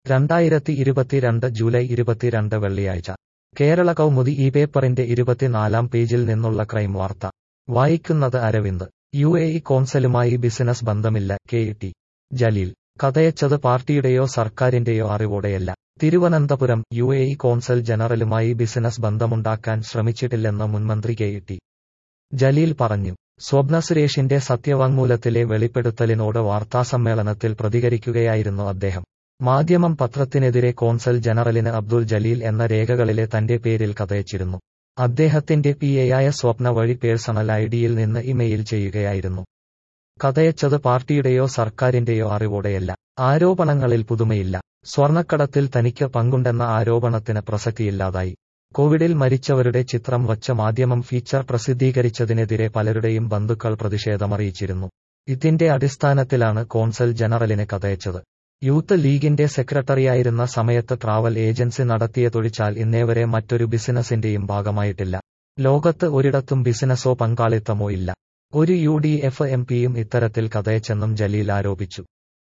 രണ്ടായിരത്തി ഇരുപത്തിരണ്ട് ജൂലൈ ഇരുപത്തിരണ്ട് വെള്ളിയാഴ്ച കേരള കൗമുദി ഈ പേപ്പറിന്റെ ഇരുപത്തിനാലാം പേജിൽ നിന്നുള്ള ക്രൈം വാർത്ത വായിക്കുന്നത് അരവിന്ദ് യു എ ഇ കോൺസലുമായി ബിസിനസ് ബന്ധമില്ല കെ ടി ജലീൽ കഥയച്ചത് പാർട്ടിയുടെയോ സർക്കാരിന്റെയോ അറിവോടെയല്ല Thiruvananthapuram U A E consul ജനറലുമായി ബിസിനസ് ബന്ധമുണ്ടാക്കാൻ ശ്രമിച്ചിട്ടില്ലെന്ന് മുൻമന്ത്രി കെ ടി ജലീൽ പറഞ്ഞു സ്വപ്ന സുരേഷിന്റെ സത്യവാങ്മൂലത്തിലെ വെളിപ്പെടുത്തലിനോട് വാർത്താസമ്മേളനത്തിൽ പ്രതികരിക്കുകയായിരുന്നു അദ്ദേഹം മാധ്യമം പത്രത്തിനെതിരെ കോൺസൽ ജനറലിന് അബ്ദുൽ ജലീൽ എന്ന രേഖകളിലെ തന്റെ പേരിൽ കഥയച്ചിരുന്നു അദ്ദേഹത്തിന്റെ പി എയായ സ്വപ്ന വഴി പേഴ്സണൽ ഐഡിയിൽ നിന്ന് ഇമെയിൽ ചെയ്യുകയായിരുന്നു കഥയച്ചത് പാർട്ടിയുടെയോ സർക്കാരിന്റെയോ അറിവോടെയല്ല ആരോപണങ്ങളിൽ പുതുമയില്ല സ്വർണക്കടത്തിൽ തനിക്ക് പങ്കുണ്ടെന്ന ആരോപണത്തിന് പ്രസക്തിയില്ലാതായി കോവിഡിൽ മരിച്ചവരുടെ ചിത്രം വച്ച മാധ്യമം ഫീച്ചർ പ്രസിദ്ധീകരിച്ചതിനെതിരെ പലരുടെയും ബന്ധുക്കൾ പ്രതിഷേധമറിയിച്ചിരുന്നു ഇതിന്റെ അടിസ്ഥാനത്തിലാണ് കോൺസൽ ജനറലിന് കഥയച്ചത് യൂത്ത് ലീഗിന്റെ സെക്രട്ടറിയായിരുന്ന സമയത്ത് ട്രാവൽ ഏജൻസി നടത്തിയ തൊഴിച്ചാൽ ഇന്നേവരെ മറ്റൊരു ബിസിനസിന്റെയും ഭാഗമായിട്ടില്ല ലോകത്ത് ഒരിടത്തും ബിസിനസ്സോ പങ്കാളിത്തമോ ഇല്ല ഒരു യു ഡി എഫ് എം പിയും ഇത്തരത്തിൽ കഥയച്ചെന്നും ജലീൽ ആരോപിച്ചു